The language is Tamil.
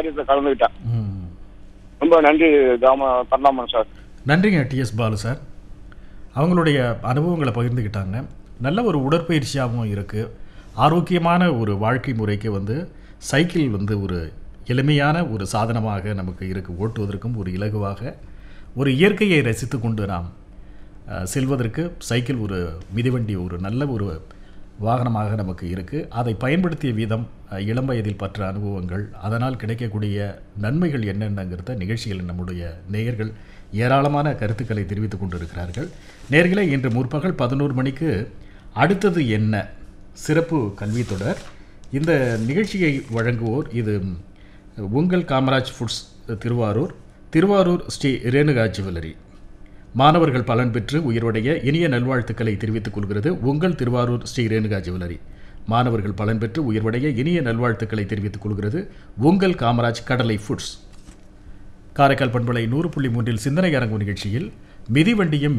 காரியத்துல கலந்துக்கிட்டேன் ம் ரொம்ப நன்றி தாம பரந்தாமன் சார் நன்றிங்க டிஎஸ் பாலு சார் அவங்களுடைய அனுபவங்களை பகிர்ந்துக்கிட்டாங்க நல்ல ஒரு உடற்பயிற்சியாகவும் இருக்குது ஆரோக்கியமான ஒரு வாழ்க்கை முறைக்கு வந்து சைக்கிள் வந்து ஒரு எளிமையான ஒரு சாதனமாக நமக்கு இருக்குது ஓட்டுவதற்கும் ஒரு இலகுவாக ஒரு இயற்கையை ரசித்து கொண்டு நாம் அஹ், செல்வதற்கு சைக்கிள் ஒரு மிதிவண்டி ஒரு நல்ல ஒரு வாகனமாக நமக்கு இருக்குது அதை பயன்படுத்திய விதம் அஹ், இளம் வயதில் பற்ற அனுபவங்கள் அதனால் கிடைக்கக்கூடிய நன்மைகள் என்னென்னங்கிறத நிகழ்ச்சியில் நம்முடைய நேயர்கள் ஏராளமான கருத்துக்களை தெரிவித்துக் கொண்டிருக்கிறார்கள் நேர்களே இன்று முற்பகல் பதினோரு மணிக்கு அடுத்தது என்ன சிறப்பு கல்வி தொடர் இந்த நிகழ்ச்சியை வழங்குவோர் இது உங்கள் காமராஜ் ஃபுட்ஸ் திருவாரூர் திருவாரூர் ஸ்ரீ ரேணுகா ஜுவல்லரி மாணவர்கள் பலன் பெற்று உயிரோடைய இனிய நல்வாழ்த்துக்களை தெரிவித்துக் கொள்கிறது உங்கள் திருவாரூர் ஸ்ரீ ரேணுகா ஜுவல்லரி மாணவர்கள் பலன் பெற்று உயிர்வடைய இனிய நல்வாழ்த்துக்களை தெரிவித்துக் கொள்கிறது உங்கள் காமராஜ் கடலை ஃபுட்ஸ் காரைக்கால் பண்பலை நூறு புள்ளி மூன்றில் சிந்தனை அரங்கு நிகழ்ச்சியில் மிதிவண்டியும்